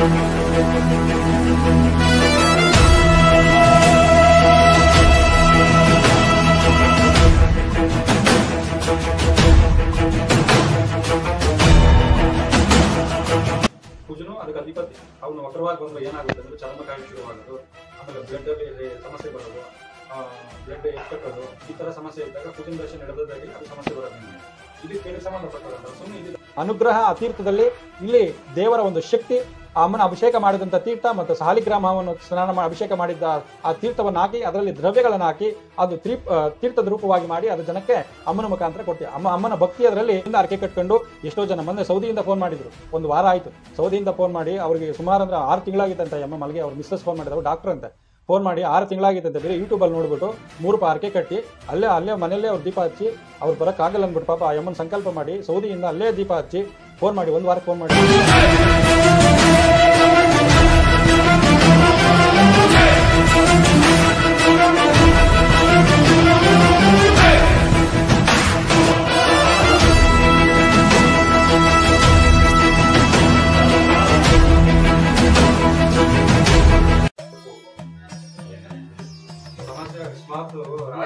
ಕುಜನು ಅದಕ್ಕೆ ಅಧಿಪತಿ ಅವನು ವಕ್ರವಾಗಿ ಬಂದ್ರೆ ಏನಾಗುತ್ತೆ ಅಂದ್ರೆ ಚರ್ಮ ಕಾಯಿಲೆ ಶುರುವಾಗೋದು ಆಮೇಲೆ ಬ್ಲಡ್ ಅಲ್ಲಿ ಸಮಸ್ಯೆ ಬರೋದು ಬ್ಲಡ್ ಎಕ್ಕಟ್ಟೋದು ಈ ತರ ಸಮಸ್ಯೆ ಇದ್ದಾಗ ಕುಜನ ದಶೆ ನಡೆದಾಗಿ ಅದು ಸಮಸ್ಯೆ ಬರೋದು ನಿಮಗೆ ಇದಕ್ಕೆ ಇದಕ್ಕೆ ಸಂಬಂಧಪಟ್ಟಂತ ಸುಮ್ಮನೆ ಇದು ಅನುಗ್ರಹ ಆ ತೀರ್ಥದಲ್ಲಿ ಇಲ್ಲಿ ದೇವರ ಒಂದು ಶಕ್ತಿ ಆ ಅಮ್ಮನ ಅಭಿಷೇಕ ಮಾಡಿದಂಥ ತೀರ್ಥ ಮತ್ತು ಸಾಲಿಗ್ರಾಮವನ್ನು ಸ್ನಾನ ಮಾಡಿ ಅಭಿಷೇಕ ಮಾಡಿದ್ದ ಆ ತೀರ್ಥವನ್ನು ಹಾಕಿ ಅದರಲ್ಲಿ ದ್ರವ್ಯಗಳನ್ನು ಹಾಕಿ ಅದು ತೀರ್ ಆ, ತೀರ್ಥದ ರೂಪವಾಗಿ ಮಾಡಿ ಅದು ಜನಕ್ಕೆ ಅಮ್ಮನ ಮುಖಾಂತರ ಕೊಡ್ತೀವಿ ಅಮ್ಮ ಅಮ್ಮನ ಭಕ್ತಿ ಅದರಲ್ಲಿ ಇಂದ ಅರಕೆ ಕಟ್ಕೊಂಡು ಎಷ್ಟೋ ಜನ ಮೊನ್ನೆ ಸೌದಿಯಿಂದ ಫೋನ್ ಮಾಡಿದ್ರು ಒಂದು ವಾರ ಆಯಿತು ಸೌದಿಯಿಂದ ಫೋನ್ ಮಾಡಿ ಅವರಿಗೆ ಸುಮಾರು ಅಂದ್ರೆ ಆರು ತಿಂಗಳಾಗಿತ್ತಂತೆ ಅಮ್ಮ ಮಲ್ಗೆ ಅವ್ರ ಮಿಸ್ಸಸ್ ಫೋನ್ ಮಾಡಿದ್ರು ಡಾಕ್ಟರ್ ಅಂತ ಫೋನ್ ಮಾಡಿ ಆರು ತಿಂಗಳಾಗಿತ್ತಂತೆ ಬೇರೆ ಯೂಟ್ಯೂಬಲ್ಲಿ ನೋಡ್ಬಿಟ್ಟು ಮೂರು ರೂಪಾಯಿ ಅರಕೆ ಕಟ್ಟಿ ಅಲ್ಲೇ ಅಲ್ಲೇ ಮನೆಯಲ್ಲೇ ಅವ್ರು ದೀಪ ಹಚ್ಚಿ ಅವ್ರು ಬರೋಕ್ಕಾಗಲ್ಲ ಅಂದ್ಬಿಟ್ಟು ಪಾಪ ಆ ಅಮ್ಮನ ಸಂಕಲ್ಪ ಮಾಡಿ ಸೌದಿಯಿಂದ ಅಲ್ಲೇ ದೀಪ ಹಚ್ಚಿ ಫೋನ್ ಮಾಡಿ ಒಂದು ವಾರಕ್ಕೆ ಫೋನ್ ಮಾಡಿ ಸಮಸ್ಯೆ ಅಕಸ್ಮಾತ್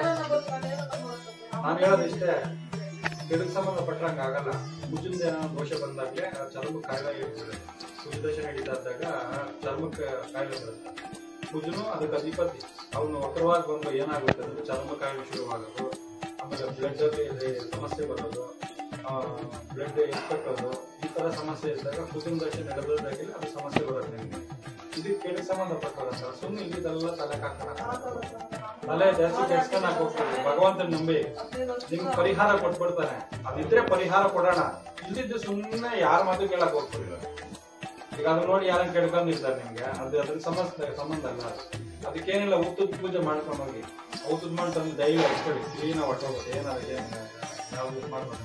ನಾನು ಹೇಳೋದು ಇಷ್ಟೇ ಇದಕ್ಕೆ ಸಂಬಂಧಪಟ್ಟಂಗೆ ಆಗಲ್ಲ ಕುಜದ ಏನೋ ದೋಷ ಬಂದಾಗಲೇ ಚರ್ಮ ಕಾಯಿಲೆ ಇರ್ತದೆ ಕುಜ ದೋಷ ನಡೀತಾದಾಗ ಚರ್ಮಕ್ಕೆ ಕಾಯಿಲೆ ಬರುತ್ತೆ ಕುಜನು ಅದಕ್ಕೆ ಅಧಿಪತಿ ಅವನು ವಕ್ರವಾಗಿ ಬಂದು ಏನಾಗುತ್ತೆ ಅಂದ್ರೆ ಚರ್ಮ ಕಾಯಿಲೆ ಶುರುವಾಗೋದು ಆಮೇಲೆ ಬ್ಲಡ್ ಅಲ್ಲಿ ಸಮಸ್ಯೆ ಬರೋದು ಬ್ಲಡ್ ಎಕ್ಕಟ್ಟೋದು ಈ ತರ ಸಮಸ್ಯೆ ಇದ್ದಾಗ ಕುಜನ ದೋಷ ನಡೆದಾಗಲೇ ಅದು ಸಮಸ್ಯೆ ಬರುತ್ತೆ ನಿಮಗೆ ಇದಕ್ಕೆ ಇದಕ್ಕೆ ಸಂಬಂಧಪಟ್ಟಲ್ಲ ಸರ್ ಸುಮ್ಮನೆ ಇಲ್ಲಿದೆಲ್ಲ ತಲೆ ಹಾಕೋಣ ತಲೆ ಜಾಸ್ತಿ ಕೆಡ್ಸ್ಕೊಂಡ್ ಹೋಗ್ತೀವಿ ಭಗವಂತನ ನಂಬಿ ನಿಮ್ಗೆ ಪರಿಹಾರ ಕೊಟ್ಬಿಡ್ತಾನೆ ಅದಿದ್ರೆ ಪರಿಹಾರ ಕೊಡೋಣ ಇಲ್ಲಿದ್ದು ಸುಮ್ಮನೆ ಯಾರ ಮಾತು ಕೇಳಕ್ ಹೋಗ್ತಿಲ್ಲ ಈಗ ಅದನ್ನ ನೋಡಿ ಯಾರನ್ನ ಕೇಳ್ಕೊಂಡಿರ್ತಾರೆ ನಿಮ್ಗೆ ಅದು ಅದ್ರ ಸಂಬಂಧ ಸಂಬಂಧ ಅಲ್ಲ ಅದು. ಅದಕ್ಕೇನಿಲ್ಲ ಊಟದ ಪೂಜೆ ಮಾಡ್ಕೊಂಡು ಹೋಗಿ ಊಟದ ಮಾಡ್ಕೊಂಡು ಡೈಲಿ ಹಚ್ಕೊಳ್ಳಿ ಕ್ಲೀನ್ ಹೊಟ್ಟೋಗುತ್ತೆ ಏನಾದ್ರೆ ಏನು ಯಾವ್ದು ಮಾಡ್ಬೇಕು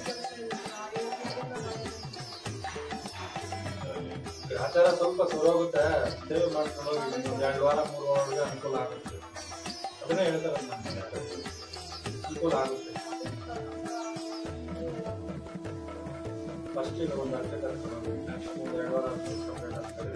ಈ ಆಚಾರ ಸ್ವಲ್ಪ ಸರೋಗುತ್ತೆ ಸೇವೆ ಮಾಡ್ಕೊಂಡು ಹೋಗಿ ಒಂದು ಎರಡು ವಾರ ಮೂರು ವಾರಗಳಿಗೆ ಅನುಕೂಲ ಆಗುತ್ತೆ ಅದನ್ನೇ ಹೇಳ್ತಾರೆ ನಮ್ಗೆ. ಅನುಕೂಲ ಆಗುತ್ತೆ ಫಸ್ಟ್ ಈಗ ಒಂದು ಅರ್ಧ ಕರ್ಕೊಂಡು ಹೋಗಿ ನೆಕ್ಸ್ಟ್ ಒಂದು ಎರಡು ವಾರ ಕಂಪ್ಲೀಟ್ ಆಗ್ತಾರೆ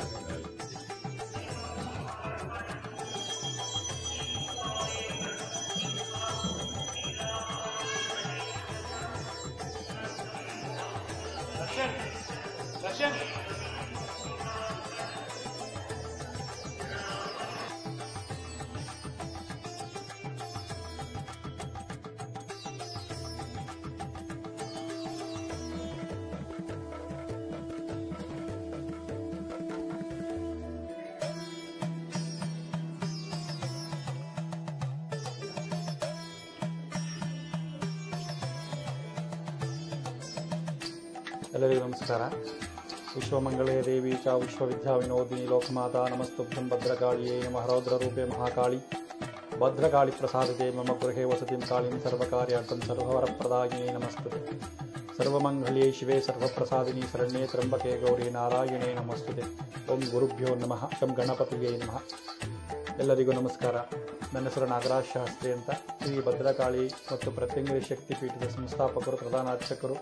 ಎಲ್ಲರಿಗೂ ನಮಸ್ಕಾರ ವಿಶ್ವಮಂಗಳೇ ದೇವಿ ಚ ವಿಶ್ವವಿದ್ಯಾ ವಿನೋದಿನಿ ಲೋಕಮಾತಾ ನಮಸ್ತುಭ್ಯಂ ಭದ್ರಕಾಳಿಯೇ ನಮಃ ರೌದ್ರರೂಪೇ ಮಹಾಕಾಳಿ ಭದ್ರಕಾಳಿ ಪ್ರಸಾದತೆ ಮಮ ಗೃಹೇ ವಸತಿಂ ಕಾಳಿಂ ಸರ್ವಕಾರ್ಯಾರ್ಥಂ ಸರ್ವವರಪ್ರದಾಯಿನೇ ನಮಸ್ತುತೆ ಸರ್ವಮಂಗಲ್ಯೇ ಶಿವೆ ಸರ್ವಪ್ರಸಾದಿನಿ ಶರಣ್ಯೇ ತ್ರಂಬಕೆ ಗೌರಿ ನಾರಾಯಣೇ ನಮಸ್ತುತೆ ಓಂ ಗುರುಭ್ಯೋ ನಮಃ ಓಂ ಗಣಪತಿಯೇ ನಮಃ ಎಲ್ಲರಿಗೂ ನಮಸ್ಕಾರ ನನ್ನ ಹೆಸರು ನಾಗರಾಜ್ ಶಾಸ್ತ್ರಿ ಅಂತ ಶ್ರೀ ಭದ್ರಕಾಳಿ ಮತ್ತು ಪ್ರತ್ಯಂಗರಿ ಶಕ್ತಿ ಪೀಠದ ಸಂಸ್ಥಾಪಕರು ಪ್ರಧಾನ ಅರ್ಚಕರು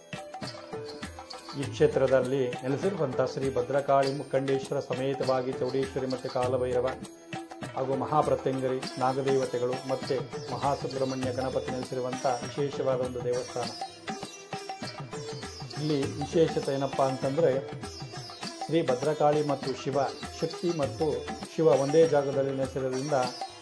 ಈ ಕ್ಷೇತ್ರದಲ್ಲಿ ನೆಲೆಸಿರುವಂಥ ಶ್ರೀ ಭದ್ರಕಾಳಿ ಮುಖಂಡೇಶ್ವರ ಸಮೇತವಾಗಿ ಚೌಡೇಶ್ವರಿ ಮತ್ತು ಕಾಲಭೈರವ ಹಾಗೂ ಮಹಾಪ್ರತ್ಯಂಗರಿ ನಾಗದೇವತೆಗಳು ಮತ್ತು ಮಹಾಸುಬ್ರಹ್ಮಣ್ಯ ಗಣಪತಿ ನೆಲೆಸಿರುವಂಥ ವಿಶೇಷವಾದ ಒಂದು ದೇವಸ್ಥಾನ ಇಲ್ಲಿ ವಿಶೇಷತೆ ಏನಪ್ಪ ಅಂತಂದರೆ ಶ್ರೀ ಭದ್ರಕಾಳಿ ಮತ್ತು ಶಿವ ಶಕ್ತಿ ಮತ್ತು ಶಿವ ಒಂದೇ ಜಾಗದಲ್ಲಿ ನೆಲೆಸಿರೋದ್ರಿಂದ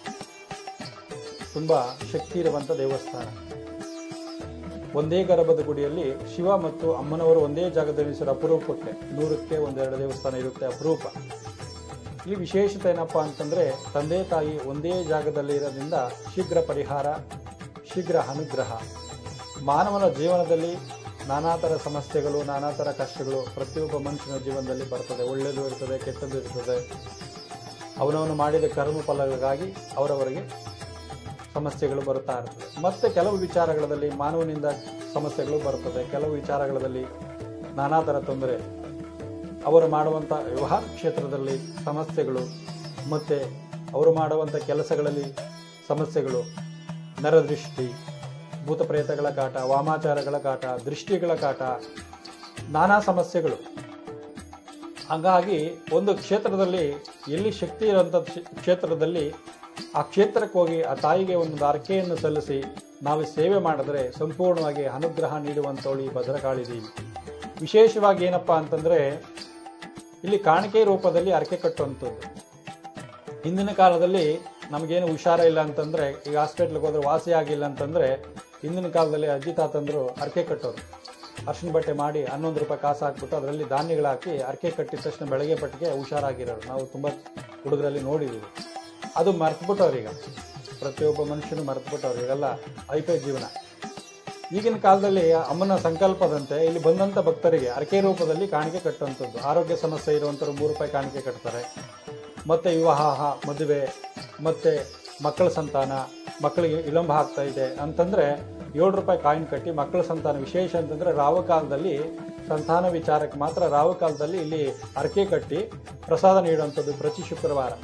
ತುಂಬ ಶಕ್ತಿ ಇರುವಂಥ ದೇವಸ್ಥಾನ ಒಂದೇ ಗರ್ಭದ ಗುಡಿಯಲ್ಲಿ ಶಿವ ಮತ್ತು ಅಮ್ಮನವರು ಒಂದೇ ಜಾಗದಲ್ಲಿ ನೆಲೆಸಿರೋ ಅಪರೂಪಕ್ಕೆ ನೂರಕ್ಕೆ ಒಂದೆರಡು ದೇವಸ್ಥಾನ ಇರುತ್ತೆ ಅಪರೂಪ ಈ ವಿಶೇಷತೆ ಏನಪ್ಪ ಅಂತಂದರೆ ತಂದೆ ತಾಯಿ ಒಂದೇ ಜಾಗದಲ್ಲಿ ಇರೋದ್ರಿಂದ ಶೀಘ್ರ ಪರಿಹಾರ ಶೀಘ್ರ ಅನುಗ್ರಹ ಮಾನವನ ಜೀವನದಲ್ಲಿ ನಾನಾ ಥರ ಸಮಸ್ಯೆಗಳು ನಾನಾ ಥರ ಕಷ್ಟಗಳು ಪ್ರತಿಯೊಬ್ಬ ಮನುಷ್ಯನ ಜೀವನದಲ್ಲಿ ಬರ್ತದೆ ಒಳ್ಳೆಯದು ಇರ್ತದೆ ಕೆಟ್ಟದ್ದು ಇರ್ತದೆ ಅವನವನು ಮಾಡಿದ ಕರ್ಮ ಫಲಗಳಿಗಾಗಿ ಅವರವರಿಗೆ ಸಮಸ್ಯೆಗಳು ಬರುತ್ತಾ ಇರ್ತದೆ ಮತ್ತು ಕೆಲವು ವಿಚಾರಗಳಲ್ಲಿ ಮಾನವನಿಂದ ಸಮಸ್ಯೆಗಳು ಬರ್ತದೆ ಕೆಲವು ವಿಚಾರಗಳಲ್ಲಿ ನಾನಾ ಥರ ತೊಂದರೆ ಅವರು ಮಾಡುವಂಥ ವ್ಯವಹಾರ ಕ್ಷೇತ್ರದಲ್ಲಿ ಸಮಸ್ಯೆಗಳು ಮತ್ತು ಅವರು ಮಾಡುವಂಥ ಕೆಲಸಗಳಲ್ಲಿ ಸಮಸ್ಯೆಗಳು ನರದೃಷ್ಟಿ ಭೂತ ಪ್ರೇತಗಳ ಕಾಟ ವಾಮಾಚಾರಗಳ ಕಾಟ ದೃಷ್ಟಿಗಳ ಕಾಟ ನಾನಾ ಸಮಸ್ಯೆಗಳು ಹಾಗಾಗಿ ಒಂದು ಕ್ಷೇತ್ರದಲ್ಲಿ ಎಲ್ಲಿ ಶಕ್ತಿ ಇರುವಂಥ ಕ್ಷೇತ್ರದಲ್ಲಿ ಆ ಕ್ಷೇತ್ರಕ್ಕೆ ಹೋಗಿ ಆ ತಾಯಿಗೆ ಒಂದು ಅರ್ಕೆಯನ್ನು ಸಲ್ಲಿಸಿ ನಾವು ಸೇವೆ ಮಾಡಿದ್ರೆ ಸಂಪೂರ್ಣವಾಗಿ ಅನುಗ್ರಹ ನೀಡುವಂಥವಳು ಈ ಭದ್ರಕಾಳಿ ದೇವಿ ವಿಶೇಷವಾಗಿ ಏನಪ್ಪ ಅಂತಂದರೆ ಇಲ್ಲಿ ಕಾಣಿಕೆ ರೂಪದಲ್ಲಿ ಅರಕೆ ಕಟ್ಟುವಂಥದ್ದು ಹಿಂದಿನ ಕಾಲದಲ್ಲಿ ನಮಗೇನು ಹುಷಾರ ಇಲ್ಲ ಅಂತಂದರೆ ಈಗ ಹಾಸ್ಪಿಟ್ಲಿಗೆ ಹೋದ್ರೆ ವಾಸಿ ಆಗಿಲ್ಲ ಅಂತಂದರೆ ಹಿಂದಿನ ಕಾಲದಲ್ಲಿ ಅಜ್ಜಿ ತಾತಂದರು ಅರಕೆ ಕಟ್ಟೋರು ಅರ್ಶಿನ ಬಟ್ಟೆ ಮಾಡಿ ಹನ್ನೊಂದು ರೂಪಾಯಿ ಕಾಸು ಹಾಕ್ಬಿಟ್ಟು ಅದರಲ್ಲಿ ಧಾನ್ಯಗಳು ಹಾಕಿ ಅರಕೆ ಕಟ್ಟಿದ ತಕ್ಷಣ ಬೆಳಗ್ಗೆ ಪಟ್ಟಿಗೆ ಹುಷಾರಾಗಿರೋರು ನಾವು ತುಂಬ ಹುಡುಗರಲ್ಲಿ ನೋಡಿದ್ದೀವಿ ಅದು ಮರ್ತ್ಬಿಟ್ಟವ್ರು ಈಗ ಪ್ರತಿಯೊಬ್ಬ ಮನುಷ್ಯನು ಮರ್ತ್ಬಿಟ್ಟವ್ರು ಈಗೆಲ್ಲ ಐಪೈ ಜೀವನ ಈಗಿನ ಕಾಲದಲ್ಲಿ ಅಮ್ಮನ ಸಂಕಲ್ಪದಂತೆ ಇಲ್ಲಿ ಬಂದಂಥ ಭಕ್ತರಿಗೆ ಅರಕೆ ರೂಪದಲ್ಲಿ ಕಾಣಿಕೆ ಕಟ್ಟುವಂಥದ್ದು ಆರೋಗ್ಯ ಸಮಸ್ಯೆ ಇರುವಂಥವ್ರು ಮೂರು ರೂಪಾಯಿ ಕಾಣಿಕೆ ಕಟ್ತಾರೆ ಮತ್ತು ವಿವಾಹ ಮದುವೆ ಮತ್ತು ಮಕ್ಕಳ ಸಂತಾನ ಮಕ್ಕಳಿಗೆ ವಿಳಂಬ ಆಗ್ತಾ ಇದೆ ಅಂತಂದರೆ ಏಳು ರೂಪಾಯಿ ಕಾಯಿನ್ ಕಟ್ಟಿ ಮಕ್ಕಳ ಸಂತಾನ ವಿಶೇಷ ಅಂತಂದರೆ ರಾವಕಾಲದಲ್ಲಿ ಸಂತಾನ ವಿಚಾರಕ್ಕೆ ಮಾತ್ರ ರಾವಕಾಲದಲ್ಲಿ ಇಲ್ಲಿ ಅರಕೆ ಕಟ್ಟಿ ಪ್ರಸಾದ ನೀಡುವಂಥದ್ದು ಪ್ರತಿ ಶುಕ್ರವಾರ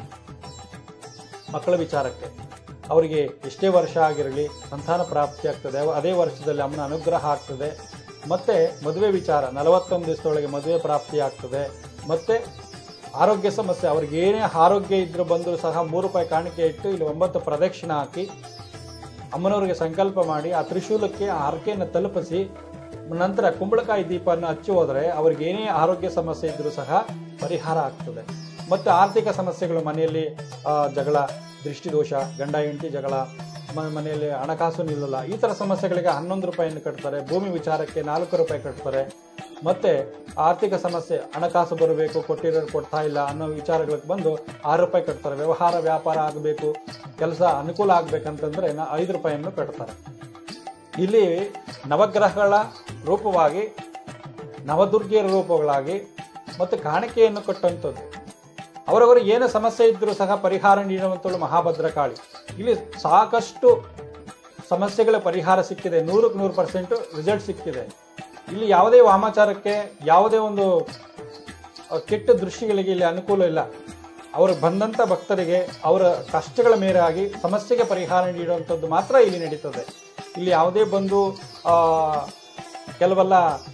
ಮಕ್ಕಳ ವಿಚಾರಕ್ಕೆ ಅವರಿಗೆ ಎಷ್ಟೇ ವರ್ಷ ಆಗಿರಲಿ ಸಂತಾನ ಪ್ರಾಪ್ತಿ ಆಗ್ತದೆ ಅವ- ಅದೇ ವರ್ಷದಲ್ಲಿ ಅಮ್ಮನ ಅನುಗ್ರಹ ಆಗ್ತದೆ ಮತ್ತೆ ಮದುವೆ ವಿಚಾರ ನಲವತ್ತೊಂದು ದಿವಸದೊಳಗೆ ಮದುವೆ ಪ್ರಾಪ್ತಿ ಆಗ್ತದೆ ಮತ್ತೆ ಆರೋಗ್ಯ ಸಮಸ್ಯೆ ಅವ್ರಿಗೆ ಏನೇ ಆರೋಗ್ಯ ಇದ್ರೂ ಬಂದರೂ ಸಹ ಮೂರು ರೂಪಾಯಿ ಕಾಣಿಕೆ ಇಟ್ಟು ಇಲ್ಲಿ ಒಂಬತ್ತು ಪ್ರದಕ್ಷಿಣೆ ಹಾಕಿ ಅಮ್ಮನವರಿಗೆ ಸಂಕಲ್ಪ ಮಾಡಿ ಆ ತ್ರಿಶೂಲಕ್ಕೆ ಆ ಹರಕೆಯನ್ನು ತಲುಪಿಸಿ ನಂತರ ಕುಂಬಳಕಾಯಿ ದೀಪವನ್ನು ಹಚ್ಚಿ ಹೋದರೆ ಅವ್ರಿಗೆ ಏನೇ ಆರೋಗ್ಯ ಸಮಸ್ಯೆ ಇದ್ರೂ ಸಹ ಪರಿಹಾರ ಆಗ್ತದೆ ಮತ್ತು ಆರ್ಥಿಕ ಸಮಸ್ಯೆಗಳು ಮನೆಯಲ್ಲಿ ಆ, ಜಗಳ ದೃಷ್ಟಿದೋಷ ಗಂಡ ಹೆಂಡತಿ ಜಗಳ ಮ- ಮನೆಯಲ್ಲಿ ಹಣಕಾಸು ನಿಲ್ಲಲ್ಲ ಈ ಥರ ಸಮಸ್ಯೆಗಳಿಗೆ ಹನ್ನೊಂದು ರೂಪಾಯಿಯನ್ನು ಕಟ್ತಾರೆ ಭೂಮಿ ವಿಚಾರಕ್ಕೆ ನಾಲ್ಕು ರೂಪಾಯಿ ಕಟ್ತಾರೆ ಮತ್ತೆ ಆರ್ಥಿಕ ಸಮಸ್ಯೆ ಹಣಕಾಸು ಬರಬೇಕು ಕೊಟ್ಟಿರೋರು ಕೊಡ್ತಾ ಇಲ್ಲ ಅನ್ನೋ ವಿಚಾರಗಳಿಗೆ ಬಂದು ಆರು ರೂಪಾಯಿ ಕಟ್ತಾರೆ ವ್ಯವಹಾರ ವ್ಯಾಪಾರ ಆಗಬೇಕು ಕೆಲಸ ಅನುಕೂಲ ಆಗ್ಬೇಕಂತಂದ್ರೆ ನಾ ಐದು ರೂಪಾಯಿಯನ್ನು ಕಟ್ತಾರೆ ಇಲ್ಲಿ ನವಗ್ರಹಗಳ ರೂಪವಾಗಿ ನವದುರ್ಗಿಯರ ರೂಪಗಳಾಗಿ ಮತ್ತು ಕಾಣಿಕೆಯನ್ನು ಕೊಟ್ಟಂಥದ್ದು ಅವರವರು ಏನು ಸಮಸ್ಯೆ ಇದ್ದರೂ ಸಹ ಪರಿಹಾರ ನೀಡುವಂಥಳು ಮಹಾಭದ್ರಕಾಳಿ ಇಲ್ಲಿ ಸಾಕಷ್ಟು ಸಮಸ್ಯೆಗಳ ಪರಿಹಾರ ಸಿಕ್ಕಿದೆ ನೂರಕ್ಕೆ ನೂರು ಪರ್ಸೆಂಟು ರಿಸಲ್ಟ್ ಸಿಕ್ಕಿದೆ ಇಲ್ಲಿ ಯಾವುದೇ ವಾಮಾಚಾರಕ್ಕೆ ಯಾವುದೇ ಒಂದು ಆ, ಕೆಟ್ಟ ದೃಷ್ಟಿಗಳಿಗೆ ಇಲ್ಲಿ ಅನುಕೂಲ ಇಲ್ಲ ಅವರು ಬಂದಂಥ ಭಕ್ತರಿಗೆ ಅವರ ಕಷ್ಟಗಳ ಮೇರಾಗಿ ಸಮಸ್ಯೆಗೆ ಪರಿಹಾರ ನೀಡುವಂಥದ್ದು ಮಾತ್ರ ಇಲ್ಲಿ ನಡೀತದೆ ಇಲ್ಲಿ ಯಾವುದೇ ಬಂದು ಆ, ಕೆಲವೆಲ್ಲ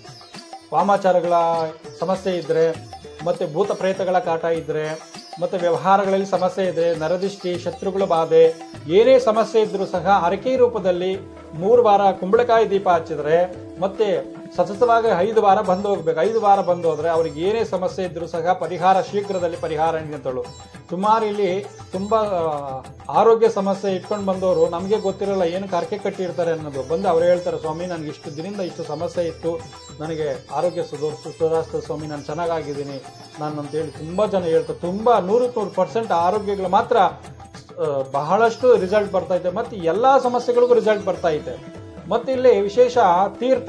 ವಾಮಾಚಾರಗಳ ಸಮಸ್ಯೆ ಇದ್ದರೆ ಮತ್ತು ಭೂತ ಪ್ರೇತಗಳ ಕಾಟ ಇದ್ದರೆ ಮತ್ತು ವ್ಯವಹಾರಗಳಲ್ಲಿ ಸಮಸ್ಯೆ ಇದೆ ನರದಿಷ್ಟಿ ಶತ್ರುಗಳ ಬಾಧೆ ಏನೇ ಸಮಸ್ಯೆ ಇದ್ದರೂ ಸಹ ಅರಕೆ ರೂಪದಲ್ಲಿ ಮೂರು ವಾರ ಕುಂಬಳಕಾಯಿ ದೀಪ ಹಚ್ಚಿದ್ರೆ ಮತ್ತೆ ಸತತವಾಗಿ ಐದು ವಾರ ಬಂದು ಹೋಗ್ಬೇಕು ಐದು ವಾರ ಬಂದು ಹೋದ್ರೆ ಅವ್ರಿಗೆ ಏನೇ ಸಮಸ್ಯೆ ಇದ್ರೂ ಸಹ ಪರಿಹಾರ ಶೀಘ್ರದಲ್ಲಿ ಪರಿಹಾರ ನೀಡುತ್ತಳು ಸುಮಾರು ಇಲ್ಲಿ ತುಂಬಾ ಆ, ಆರೋಗ್ಯ ಸಮಸ್ಯೆ ಇಟ್ಕೊಂಡು ಬಂದವರು ನಮಗೆ ಗೊತ್ತಿರಲ್ಲ ಏನು ಕರ್ಕೆ ಕಟ್ಟಿರ್ತಾರೆ ಅನ್ನೋದು ಬಂದು ಅವ್ರು ಹೇಳ್ತಾರೆ ಸ್ವಾಮಿ ನನಗೆ ಇಷ್ಟು ದಿನದಿಂದ ಇಷ್ಟು ಸಮಸ್ಯೆ ಇತ್ತು ನನಗೆ ಆರೋಗ್ಯ ಸುಧಾರಿಸ್ ಸುಧಾರಿಸ್ತದೆ ಸ್ವಾಮಿ ನಾನು ಚೆನ್ನಾಗಿದ್ದೀನಿ ನಾನು ಅಂತೇಳಿ ತುಂಬ ಜನ ಹೇಳ್ತಾರೆ ತುಂಬ ನೂರಕ್ಕೆ ನೂರು ಪರ್ಸೆಂಟ್ ಆರೋಗ್ಯಗಳು ಮಾತ್ರ ಆ, ಬಹಳಷ್ಟು ರಿಸಲ್ಟ್ ಬರ್ತಾ ಇದೆ ಮತ್ತು ಎಲ್ಲ ಸಮಸ್ಯೆಗಳಿಗೂ ರಿಸಲ್ಟ್ ಬರ್ತಾ ಇದೆ ಮತ್ತು ಇಲ್ಲಿ ವಿಶೇಷ ತೀರ್ಥ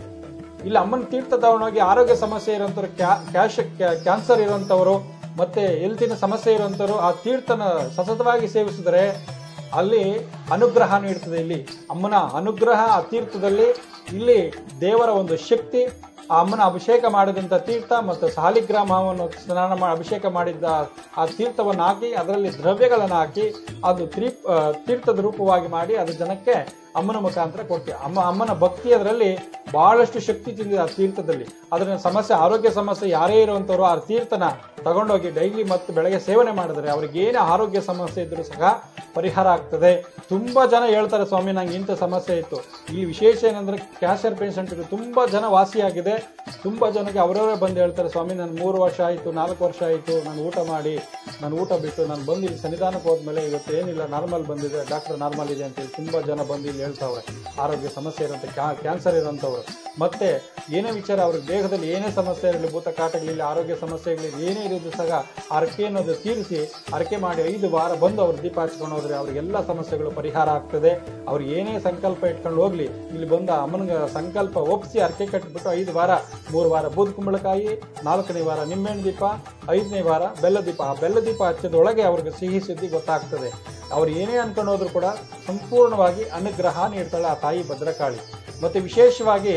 ಇಲ್ಲಿ ಅಮ್ಮನ ತೀರ್ಥ ತಗೊಂಡೋಗಿ ಆರೋಗ್ಯ ಸಮಸ್ಯೆ ಇರೋಂಥವ್ರು ಕ್ಯಾ ಕ್ಯಾಶ್ ಕ್ಯಾ- ಕ್ಯಾನ್ಸರ್ ಇರೋಂಥವ್ರು ಮತ್ತೆ ಹೆಲ್ತಿನ ಸಮಸ್ಯೆ ಇರೋಂಥವ್ರು ಆ ತೀರ್ಥನ ಸತತವಾಗಿ ಸೇವಿಸಿದರೆ ಅಲ್ಲಿ ಅನುಗ್ರಹ ನೀಡ್ತದೆ ಇಲ್ಲಿ ಅಮ್ಮನ ಅನುಗ್ರಹ ಆ ತೀರ್ಥದಲ್ಲಿ ಇಲ್ಲಿ ದೇವರ ಒಂದು ಶಕ್ತಿ ಆ ಅಮ್ಮನ ಅಭಿಷೇಕ ಮಾಡಿದಂಥ ತೀರ್ಥ ಮತ್ತು ಸಾಲಿಗ್ರಾಮವನ್ನು ಸ್ನಾನ ಮಾಡಿ ಅಭಿಷೇಕ ಮಾಡಿದ್ದ ಆ ತೀರ್ಥವನ್ನು ಹಾಕಿ ಅದರಲ್ಲಿ ದ್ರವ್ಯಗಳನ್ನು ಹಾಕಿ ಅದು ತೀ ಆ, ತೀರ್ಥದ ರೂಪವಾಗಿ ಮಾಡಿ ಅದು ಜನಕ್ಕೆ ಅಮ್ಮನ ಮುಖಾಂತರ ಕೊಡ್ತೀವಿ ಅಮ್ಮ ಅಮ್ಮನ ಭಕ್ತಿ ಅದರಲ್ಲಿ ಬಹಳಷ್ಟು ಶಕ್ತಿ ತಿಂದಿದೆ ಆ ತೀರ್ಥದಲ್ಲಿ ಅದರ ಸಮಸ್ಯೆ ಆರೋಗ್ಯ ಸಮಸ್ಯೆ ಯಾರೇ ಇರುವಂಥವ್ರು ಆ ತೀರ್ಥನ ತಗೊಂಡೋಗಿ ಡೈಲಿ ಮತ್ತು ಬೆಳಗ್ಗೆ ಸೇವನೆ ಮಾಡಿದ್ರೆ ಅವ್ರಿಗೆ ಏನೇ ಆರೋಗ್ಯ ಸಮಸ್ಯೆ ಇದ್ರೂ ಸಹ ಪರಿಹಾರ ಆಗ್ತದೆ ತುಂಬಾ ಜನ ಹೇಳ್ತಾರೆ ಸ್ವಾಮಿ ನಂಗೆ ಇಂಥ ಸಮಸ್ಯೆ ಇತ್ತು ಇಲ್ಲಿ ವಿಶೇಷ ಏನಂದ್ರೆ ಕ್ಯಾನ್ಸರ್ ಪೇಷಂಟ್ಗಳು ತುಂಬಾ ಜನ ವಾಸಿಯಾಗಿದೆ ತುಂಬಾ ಜನಕ್ಕೆ ಅವರವರೇ ಬಂದು ಹೇಳ್ತಾರೆ ಸ್ವಾಮಿ ನಾನು ಮೂರು ವರ್ಷ ಆಯಿತು ನಾಲ್ಕು ವರ್ಷ ಆಯಿತು ನಾನು ಊಟ ಮಾಡಿ ನಾನು ಊಟ ಬಿಟ್ಟು ನಾನು ಬಂದು ಇಲ್ಲಿ ಸನ್ನಿಧಾನಕ್ಕೆ ಹೋದ್ಮೇಲೆ ಇವತ್ತು ಏನಿಲ್ಲ ನಾರ್ಮಲ್ ಬಂದಿದೆ ಡಾಕ್ಟರ್ ನಾರ್ಮಲ್ ಇದೆ ಅಂತೇಳಿ ತುಂಬಾ ಜನ ಬಂದು ಇಲ್ಲಿ ಹೇಳ್ತಾವ್ರೆ ಆರೋಗ್ಯ ಸಮಸ್ಯೆ ಇರೋಂಥ ಕ್ಯಾನ್ಸರ್ ಇರೋಂಥವ್ರು ಮತ್ತೆ ಏನೇ ವಿಚಾರ ಅವ್ರಿಗೆ ದೇಹದಲ್ಲಿ ಏನೇ ಸಮಸ್ಯೆ ಇರಲಿ ಭೂತ ಕಾಟಗಳಿರಲಿ ಆರೋಗ್ಯ ಸಮಸ್ಯೆಗಳಿರಲಿ ಏನೇ ಇರೋದು ಸಹ ಅರಕೆ ಅನ್ನೋದು ತೀರಿಸಿ ಅರಕೆ ಮಾಡಿ ಐದು ವಾರ ಬಂದು ಅವ್ರು ದೀಪ ಹಚ್ಕೊಂಡು ಹೋದ್ರೆ ಅವ್ರಿಗೆಲ್ಲ ಸಮಸ್ಯೆಗಳು ಪರಿಹಾರ ಆಗ್ತದೆ ಅವ್ರು ಏನೇ ಸಂಕಲ್ಪ ಇಟ್ಕೊಂಡು ಹೋಗ್ಲಿ ಇಲ್ಲಿ ಬಂದ ಅಮ್ಮನಿಗೆ ಸಂಕಲ್ಪ ಒಪ್ಪಿಸಿ ಅರಕೆ ಕಟ್ಟಿಬಿಟ್ಟು ಐದು ವಾರ ಮೂರು ವಾರ ಬೂದ್ ಕುಂಬಳಕಾಯಿ ನಾಲ್ಕನೇ ವಾರ ನಿಂಬೆಹಣ್ಣು ದೀಪ ಐದನೇ ವಾರ ಬೆಲ್ಲ ದೀಪ ಆ ಬೆಲ್ಲ ದೀಪ ಹಚ್ಚಿದೊಳಗೆ ಅವ್ರಿಗೆ ಸಿಹಿ ಸುದ್ದಿ ಗೊತ್ತಾಗ್ತದೆ ಅವ್ರು ಏನೇ ಅನ್ಕೊಂಡು ಹೋದ್ರು ಕೂಡ ಸಂಪೂರ್ಣವಾಗಿ ಅನುಗ್ರಹ ನೀಡ್ತಾಳೆ ಆ ತಾಯಿ ಭದ್ರಕಾಳಿ ಮತ್ತೆ ವಿಶೇಷವಾಗಿ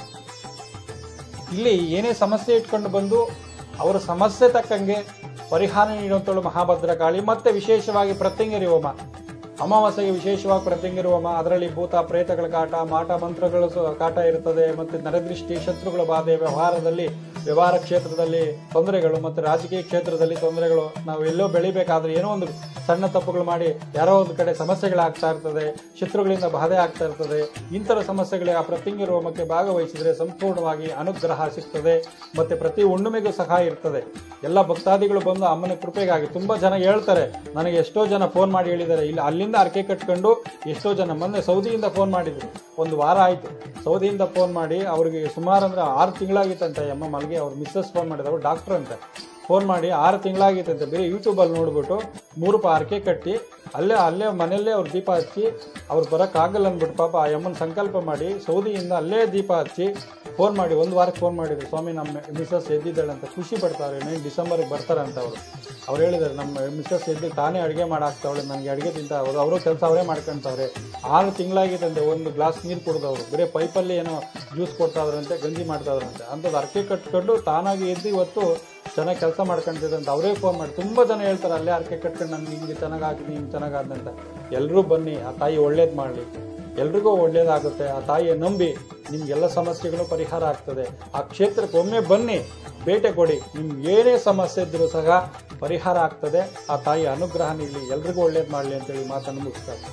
ಇಲ್ಲಿ ಏನೇ ಸಮಸ್ಯೆ ಇಟ್ಕೊಂಡು ಬಂದು ಅವರ ಸಮಸ್ಯೆ ತಕ್ಕಂಗೆ ಪರಿಹಾರ ನೀಡುವಂಥಳು ಮಹಾಭದ್ರಕಾಳಿ ಮತ್ತೆ ವಿಶೇಷವಾಗಿ ಪ್ರತ್ಯಂಗಿರಿ ಹೋಮ ಅಮಾವಾಸ್ಯೆಗೆ ವಿಶೇಷವಾಗಿ ಪ್ರತ್ಯಂಗಿರಿ ಹೋಮ ಅದರಲ್ಲಿ ಭೂತ ಪ್ರೇತಗಳ ಕಾಟ ಮಾಟ ಮಂತ್ರಗಳ ಸ- ಕಾಟ ಇರ್ತದೆ ಮತ್ತೆ ನರದೃಷ್ಟಿ ಶತ್ರುಗಳ ಬಾಧೆ ವ್ಯವಹಾರದಲ್ಲಿ ವ್ಯವಹಾರ ಕ್ಷೇತ್ರದಲ್ಲಿ ತೊಂದರೆಗಳು ಮತ್ತು ರಾಜಕೀಯ ಕ್ಷೇತ್ರದಲ್ಲಿ ತೊಂದರೆಗಳು ನಾವು ಎಲ್ಲೋ ಬೆಳಿಬೇಕಾದ್ರೆ ಏನೋ ಒಂದು ಸಣ್ಣ ತಪ್ಪುಗಳು ಮಾಡಿ ಯಾರೋ ಒಂದು ಕಡೆ ಸಮಸ್ಯೆಗಳಾಗ್ತಾ ಇರ್ತದೆ ಶತ್ರುಗಳಿಂದ ಬಾಧೆ ಆಗ್ತಾ ಇರ್ತದೆ ಇಂಥರ ಸಮಸ್ಯೆಗಳಿಗೆ ಆ ಪ್ರತಿಂಗಿ ಹೋಮಕ್ಕೆ ಭಾಗವಹಿಸಿದ್ರೆ ಸಂಪೂರ್ಣವಾಗಿ ಅನುಗ್ರಹ ಸಿಗ್ತದೆ ಮತ್ತೆ ಪ್ರತಿ ಹುಣ್ಣಿಮೆಗೂ ಸಹ ಇರ್ತದೆ ಎಲ್ಲ ಭಕ್ತಾದಿಗಳು ಬಂದು ಅಮ್ಮನ ಕೃಪೆಗಾಗಿ ತುಂಬಾ ಜನ ಹೇಳ್ತಾರೆ ನನಗೆ ಎಷ್ಟೋ ಜನ ಫೋನ್ ಮಾಡಿ ಹೇಳಿದ್ದಾರೆ ಇಲ್ಲಿ ಅಲ್ಲಿಂದ ಅರ್ಕೆ ಕಟ್ಕೊಂಡು ಎಷ್ಟೋ ಜನ ಮೊನ್ನೆ ಸೌದಿಯಿಂದ ಫೋನ್ ಮಾಡಿದ್ರು ಒಂದು ವಾರ ಆಯ್ತು ಸೌದಿಯಿಂದ ಫೋನ್ ಮಾಡಿ ಅವ್ರಿಗೆ ಸುಮಾರು ಅಂದ್ರೆ ಆರು ತಿಂಗಳಾಗಿತ್ತಂತೆ ಅಮ್ಮ ಮಲ್ಗೆ ಅವ್ರ ಮಿಸ್ಸಸ್ ಫೋನ್ ಮಾಡಿದ್ರು ಅವ್ರು ಡಾಕ್ಟರ್ ಅಂತ ಫೋನ್ ಮಾಡಿ ಆರು ತಿಂಗಳಾಗಿತ್ತಂತೆ ಬೇರೆ ಯೂಟ್ಯೂಬಲ್ಲಿ ನೋಡ್ಬಿಟ್ಟು ಮೂರು ರೂಪಾಯಿ ಅರ್ಕೆ ಕಟ್ಟಿ ಅಲ್ಲೇ ಅಲ್ಲೇ ಮನೆಯಲ್ಲೇ ಅವ್ರು ದೀಪ ಹಚ್ಚಿ ಅವ್ರು ಬರೋಕ್ಕಾಗಲ್ಲ ಅಂದ್ಬಿಟ್ಟು ಪಾಪ ಆ ಅಮ್ಮನ ಸಂಕಲ್ಪ ಮಾಡಿ ಸೌದಿಯಿಂದ ಅಲ್ಲೇ ದೀಪ ಹಚ್ಚಿ ಫೋನ್ ಮಾಡಿ ಒಂದು ವಾರಕ್ಕೆ ಫೋನ್ ಮಾಡಿದ್ರು ಸ್ವಾಮಿ ನಮ್ಮ ಮಿಸ್ಸಸ್ ಎದ್ದಿದ್ದಾಳೆ ಅಂತ ಖುಷಿ ಪಡ್ತಾರೆ ನೈನ್ ಡಿಸೆಂಬರ್ಗೆ ಬರ್ತಾರೆ ಅಂತ ಅವರು ಅವ್ರು ಹೇಳಿದ್ದಾರೆ ನಮ್ಮ ಮಿಸ್ಸಸ್ ಎದ್ದು ತಾನೇ ಅಡುಗೆ ಮಾಡಾಕ್ತಾವಳೆ ನನಗೆ ಅಡುಗೆ ತಿಂತ ಅವರು ಅವರು ಕೆಲಸ ಅವರೇ ಮಾಡ್ಕೊಂತವ್ರೆ ಆರು ತಿಂಗಳಾಗಿತ್ತಂತೆ ಒಂದು ಗ್ಲಾಸ್ ನೀರು ಕುಡ್ದವ್ರು ಬರೀ ಪೈಪಲ್ಲಿ ಏನೋ ಜ್ಯೂಸ್ ಕೊಡ್ತಾ ಇದ್ರಂತೆ ಗಂಜಿ ಮಾಡ್ತಾ ಇದ್ರಂತೆ ಅಂಥದ್ದು ಅರ್ಕೆ ಕಟ್ಕೊಂಡು ತಾನಾಗಿ ಎದ್ದು ಇವತ್ತು ಚೆನ್ನಾಗಿ ಕೆಲಸ ಮಾಡ್ಕೊಂತಿದೆ ಅಂತ ಅವರೇ ಫೋನ್ ಮಾಡಿ ತುಂಬ ಜನ ಹೇಳ್ತಾರೆ ಅಲ್ಲೇ ಅರ್ಕೆ ಕಟ್ಕೊಂಡು ನನ್ಗೆ ಹಿಂಗೆ ಚೆನ್ನಾಗಾಗಿದೆ ಹಿಂಗೆ ಚೆನ್ನಾಗಾದ ಅಂತ ಎಲ್ಲರೂ ಬನ್ನಿ ಆ ತಾಯಿ ಒಳ್ಳೇದು ಮಾಡಲಿ ಎಲ್ರಿಗೂ ಒಳ್ಳೇದಾಗುತ್ತೆ ಆ ತಾಯಿಯ ನಂಬಿ ನಿಮ್ಗೆಲ್ಲ ಸಮಸ್ಯೆಗಳು ಪರಿಹಾರ ಆಗ್ತದೆ ಆ ಕ್ಷೇತ್ರಕ್ಕೆ ಒಮ್ಮೆ ಬನ್ನಿ ಬೇಟೆ ಕೊಡಿ ನಿಮ್ಗೆ ಏನೇ ಸಮಸ್ಯೆ ಇದ್ರೂ ಸಹ ಪರಿಹಾರ ಆಗ್ತದೆ ಆ ತಾಯಿ ಅನುಗ್ರಹ ನೀಡಲಿ ಎಲ್ರಿಗೂ ಒಳ್ಳೇದು ಮಾಡಲಿ ಅಂತೇಳಿ ಮಾತನ್ನು ಮುಗಿಸ್ತಾರೆ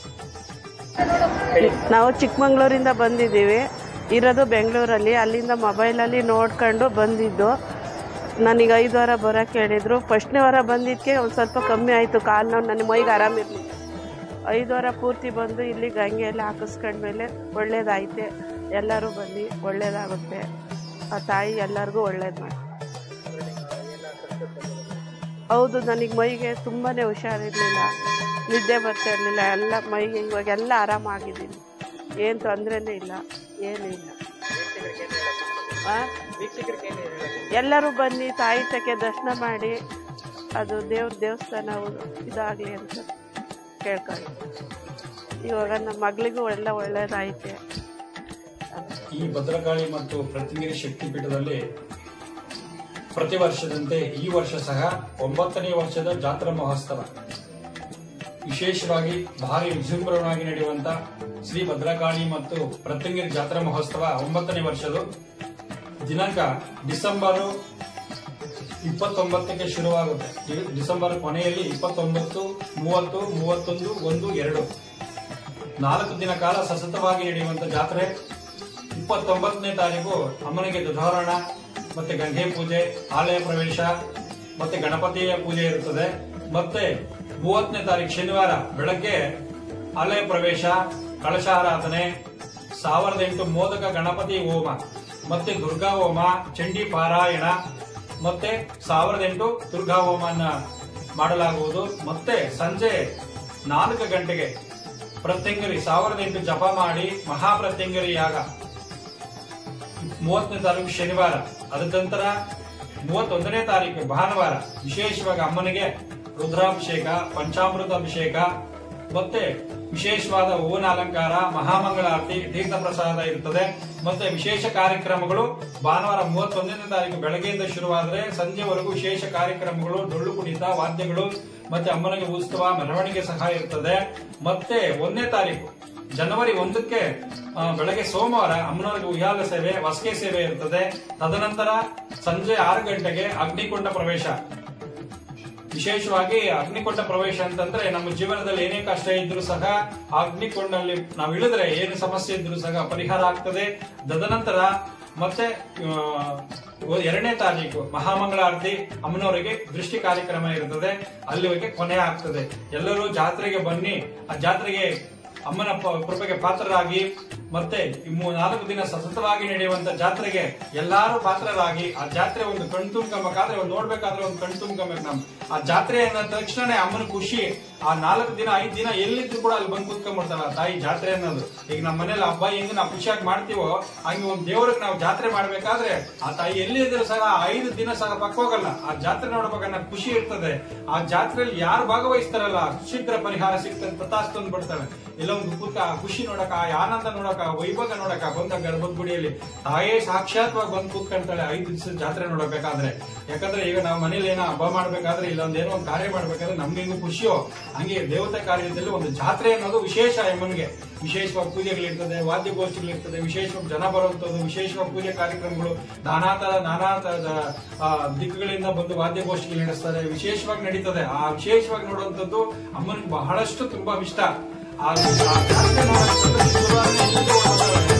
ನಾವು ಚಿಕ್ಕಮಂಗ್ಳೂರಿಂದ ಬಂದಿದ್ದೀವಿ ಇರೋದು ಬೆಂಗಳೂರಲ್ಲಿ ಅಲ್ಲಿಂದ ಮೊಬೈಲಲ್ಲಿ ನೋಡ್ಕೊಂಡು ಬಂದಿದ್ದು ನನಗೆ ಐದು ವಾರ ಬರೋಕ್ಕೆ ಹೇಳಿದರು ಫಸ್ಟ್ನೇ ವಾರ ಬಂದಿದ್ದಕ್ಕೆ ಒಂದು ಸ್ವಲ್ಪ ಕಮ್ಮಿ ಆಯಿತು ಕಾಲು ನೋವು ನನ್ನ ಮೈಗೆ ಆರಾಮಿರಲಿಲ್ಲ ಐದು ವಾರ ಪೂರ್ತಿ ಬಂದು ಇಲ್ಲಿ ಗಂಗೆ ಎಲ್ಲ ಹಾಕಿಸ್ಕೊಂಡ್ಮೇಲೆ ಒಳ್ಳೇದಾಯ್ತೆ ಎಲ್ಲರೂ ಬನ್ನಿ ಒಳ್ಳೇದಾಗುತ್ತೆ ಆ ತಾಯಿ ಎಲ್ಲರಿಗೂ ಒಳ್ಳೇದು ಮಾಡಿ ಹೌದು ನನಗೆ ಮೈಗೆ ತುಂಬಾ ಹುಷಾರಿರಲಿಲ್ಲ ನಿದ್ದೆ ಬರ್ತಾ ಇರಲಿಲ್ಲ ಎಲ್ಲ ಮೈಗೆ ಇವಾಗ ಎಲ್ಲ ಆರಾಮಾಗಿದ್ದೀನಿ ಏನು ತೊಂದರೆನೇ ಇಲ್ಲ ಏನೂ ಇಲ್ಲ ಆ? ಎಲ್ಲರೂ ಬನ್ನಿ ತಾಯಿ ತಕ್ಕೆ ದರ್ಶನ ಮಾಡಿ ಅದು ದೇವ್ರ ದೇವಸ್ಥಾನ ಇದಾಗಲಿ ಅಂತ ಕೇಳ್ಕೊಳ್ಳಿ ಇವಾಗ ನಮ್ಮ ಮಗಳಿಗೂ ಎಲ್ಲ ಒಳ್ಳೇದಾಯ್ತೆ ಈ ಭದ್ರಕಾಳಿ ಮತ್ತು ಪ್ರತಿಗಿರಿ ಶಕ್ತಿಪೀಠದಲ್ಲಿ ಪ್ರತಿ ವರ್ಷದಂತೆ ಈ ವರ್ಷ ಸಹ ಒಂಬತ್ತನೇ ವರ್ಷದ ಜಾತ್ರಾ ಮಹೋತ್ಸವ ವಿಶೇಷವಾಗಿ ಭಾರಿ ವಿಜೃಂಭಣವಾಗಿ ನಡೆಯುವಂತ ಶ್ರೀ ಭದ್ರಕಾಳಿ ಮತ್ತು ಪ್ರತ್ಯಂಗಿರಿ ಜಾತ್ರಾ ಮಹೋತ್ಸವ ಒಂಬತ್ತನೇ ವರ್ಷದ ದಿನಾಂಕ ಡಿಸೆಂಬರ್ ಇಪ್ಪತ್ತೊಂಬತ್ತಕ್ಕೆ ಶುರುವಾಗುತ್ತೆ ಇದು ಡಿಸೆಂಬರ್ ಕೊನೆಯಲ್ಲಿ ಇಪ್ಪತ್ತೊಂಬತ್ತು ಮೂವತ್ತು ಮೂವತ್ತೊಂದು ಒಂದು ಎರಡು ನಾಲ್ಕು ದಿನ ಕಾಲ ಸತತವಾಗಿ ನಡೆಯುವಂತ ಜಾತ್ರೆ ಇಪ್ಪತ್ತೊಂಬತ್ತನೇ ತಾರೀಕು ಅಮ್ಮನಿಗೆ ಧ್ವಜಾರೋಹಣ ಮತ್ತೆ ಗಂಗೆ ಪೂಜೆ ಆಲಯ ಪ್ರವೇಶ ಮತ್ತೆ ಗಣಪತಿಯ ಪೂಜೆ ಇರುತ್ತದೆ ಮತ್ತೆ ಮೂವತ್ತನೇ ತಾರೀಕು ಶನಿವಾರ ಬೆಳಗ್ಗೆ ಆಲಯ ಪ್ರವೇಶ ಕಳಶಾರಾಧನೆ ಸಾವಿರದ ಎಂಟು ಮೋದಕ ಗಣಪತಿ ಹೋಮ ಮತ್ತೆ ದುರ್ಗಾ ಹೋಮ ಚಂಡಿ ಪಾರಾಯಣ ಮತ್ತೆ ಸಾವಿರದ ಎಂಟು ದುರ್ಗಾ ಹೋಮನ ಮಾಡಲಾಗುವುದು ಮತ್ತೆ ಸಂಜೆ ನಾಲ್ಕು ಗಂಟೆಗೆ ಪ್ರತ್ಯಂಗರಿ ಸಾವಿರದ ಎಂಟು ಜಪ ಮಾಡಿ ಮಹಾಪ್ರತ್ಯಂಗರಿ ಯಾಗ ಮೂವತ್ತನೇ ತಾರೀಕು ಶನಿವಾರ ಅದ ನಂತರ ಮೂವತ್ತೊಂದನೇ ತಾರೀಕು ಭಾನುವಾರ ವಿಶೇಷವಾಗಿ ಅಮ್ಮನಿಗೆ ರುದ್ರಾಭಿಷೇಕ ಪಂಚಾಮೃತ ಅಭಿಷೇಕ ಮತ್ತೆ ವಿಶೇಷವಾದ ಹೂವಿನ ಅಲಂಕಾರ ಮಹಾಮಂಗಳಾರತಿ ತೀರ್ಥ ಪ್ರಸಾದ ಇರುತ್ತದೆ ಮತ್ತೆ ವಿಶೇಷ ಕಾರ್ಯಕ್ರಮಗಳು ಭಾನುವಾರ ಮೂವತ್ತೊಂದನೇ ತಾರೀಕು ಬೆಳಗ್ಗೆಯಿಂದ ಶುರುವಾದರೆ ಸಂಜೆವರೆಗೂ ವಿಶೇಷ ಕಾರ್ಯಕ್ರಮಗಳು ಡೊಳ್ಳು ಕುಣಿತ ವಾದ್ಯಗಳು ಮತ್ತೆ ಅಮ್ಮನಿಗೆ ಉತ್ಸವ ಮೆರವಣಿಗೆ ಸಹ ಇರ್ತದೆ ಮತ್ತೆ ಒಂದನೇ ತಾರೀಕು ಜನವರಿ ಒಂದಕ್ಕೆ ಆ, ಬೆಳಗ್ಗೆ ಸೋಮವಾರ ಅಮ್ಮನವರಿಗೆ ಉಯ್ಯಾಲ ಸೇವೆ ವಸಕೆ ಸೇವೆ ಇರ್ತದೆ ತದನಂತರ ಸಂಜೆ ಆರು ಗಂಟೆಗೆ ಅಗ್ನಿಕೊಂಡ ಪ್ರವೇಶ ವಿಶೇಷವಾಗಿ ಅಗ್ನಿಕೊಂಡ ಪ್ರವೇಶ ಅಂತಂದ್ರೆ ನಮ್ಮ ಜೀವನದಲ್ಲಿ ಏನೇ ಕಷ್ಟ ಇದ್ರೂ ಸಹ ಆ ಅಗ್ನಿಕೊಂಡಲ್ಲಿ ನಾವು ಇಳಿದ್ರೆ ಏನು ಸಮಸ್ಯೆ ಇದ್ರೂ ಸಹ ಪರಿಹಾರ ಆಗ್ತದೆ ತದನಂತರ ಮತ್ತೆ ಆ, ಎರಡನೇ ತಾರೀಕು ಮಹಾಮಂಗಳಾರತಿ ಅಮ್ಮನವರಿಗೆ ದೃಷ್ಟಿ ಕಾರ್ಯಕ್ರಮ ಇರುತ್ತದೆ ಅಲ್ಲಿವರೆಗೆ ಕೊನೆ ಆಗ್ತದೆ ಎಲ್ಲರೂ ಜಾತ್ರೆಗೆ ಬನ್ನಿ ಆ ಜಾತ್ರೆಗೆ ಅಮ್ಮನ ಪ- ಕೃಪೆಗೆ ಪಾತ್ರರಾಗಿ ಮತ್ತೆ ಈ ಮೂ- ನಾಲ್ಕು ದಿನ ಸತತವಾಗಿ ನಡೆಯುವಂತ ಜಾತ್ರೆಗೆ ಎಲ್ಲಾರು ಪಾತ್ರರಾಗಿ ಆ ಜಾತ್ರೆ ಒಂದು ಕಣ್ತುಂಬ್ಕೊಂಬೇಕಾದ್ರೆ ಒಂದು ನೋಡ್ಬೇಕಾದ್ರೆ ಒಂದು ಕಣ್ತುಂಬ್ಕೊಬೇಕು ನಮ್ ಆ ಜಾತ್ರೆ ಅಂದ ತಕ್ಷಣ ಅಮ್ಮನ ಖುಷಿ ಆ ನಾಲ್ಕು ದಿನ ಐದ್ ದಿನ ಎಲ್ಲಿದ್ರು ಕೂಡ ಅಲ್ಲಿ ಬಂದು ಕೂತ್ಕೊಂಡ್ಬಿಡ್ತಾರ ಆ ತಾಯಿ ಜಾತ್ರೆ ಅನ್ನೋದು ಈಗ ನಮ್ಮ ಮನೇಲಿ ಹಬ್ಬ ಹೆಂಗ್ ನಾವು ಖುಷಿಯಾಗಿ ಮಾಡ್ತೀವೋ ಹಂಗೆ ಒಂದ್ ದೇವ್ರಿಗೆ ನಾವು ಜಾತ್ರೆ ಮಾಡ್ಬೇಕಾದ್ರೆ ಆ ತಾಯಿ ಎಲ್ಲಿ ಇದ್ರು ಸಹ ಆ ಐದು ದಿನ ಸಹ ಪಕ್ಕೋಗಲ್ಲ ಆ ಜಾತ್ರೆ ನೋಡ್ಬೇಕನ್ನ ಖುಷಿ ಇರ್ತದೆ ಆ ಜಾತ್ರೆಯಲ್ಲಿ ಯಾರು ಭಾಗವಹಿಸ್ತಾರಲ್ಲ ಶೀಘ್ರ ಪರಿಹಾರ ಸಿಗ್ತದೆ ತಥಾಸ್ತು ಅಂದ್ಬಿಡ್ತಾರೆ ಎಲ್ಲ ಒಂದು ಕೂತ ಆ ಖುಷಿ ನೋಡಕ ಆ ಆನಂದ ನೋಡಕ ಆ ವೈಭವ ನೋಡಕ ಬಂದ ಗರ್ಭದ ಗುಡಿಯಲ್ಲಿ ತಾಯೇ ಸಾಕ್ಷಾತ್ವಾಗಿ ಬಂದು ಕೂತ್ಕೊಂತಾಳೆ ಐದು ದಿವಸ ಜಾತ್ರೆ ನೋಡಬೇಕಾದ್ರೆ ಯಾಕಂದ್ರೆ ಈಗ ನಾವು ಮನೇಲಿ ಏನೋ ಹಬ್ಬ ಮಾಡ್ಬೇಕಾದ್ರೆ ಇಲ್ಲ ಒಂದ್ ಏನೋ ಒಂದು ಕಾರ್ಯ ಮಾಡ್ಬೇಕಾದ್ರೆ ನಮ್ಗೆ ಹೆಂಗು ಖುಷಿಯೋ ಹಂಗೆ ದೇವತೆ ಕಾರ್ಯದಲ್ಲಿ ಒಂದು ಜಾತ್ರೆ ಅನ್ನೋದು ವಿಶೇಷ ಎಮ್ಮನ್ಗೆ ವಿಶೇಷವಾಗಿ ಪೂಜೆಗಳಿರ್ತದೆ ವಾದ್ಯಗೋಷ್ಠಿಗಳಿರ್ತದೆ ವಿಶೇಷವಾಗಿ ಜನ ಬರುವಂತದ್ದು ವಿಶೇಷವಾಗಿ ಪೂಜೆ ಕಾರ್ಯಕ್ರಮಗಳು ನಾನಾ ತರ ನಾನಾ ತರದ ಆ, ದಿಕ್ಕುಗಳಿಂದ ಬಂದು ವಾದ್ಯಗೋಷ್ಠಿಗಳು ನಡೆಸ್ತಾರೆ ವಿಶೇಷವಾಗಿ ನಡೀತದೆ ಆ ವಿಶೇಷವಾಗಿ ನೋಡುವಂತದ್ದು ಅಮ್ಮನಿಗೆ ಬಹಳಷ್ಟು ತುಂಬಾ ಇಷ್ಟ ಆ ಆ ಜಾತ್ರೆ ನೋಡೋದಂದ್ರೆ ಶುಕ್ರವಾರ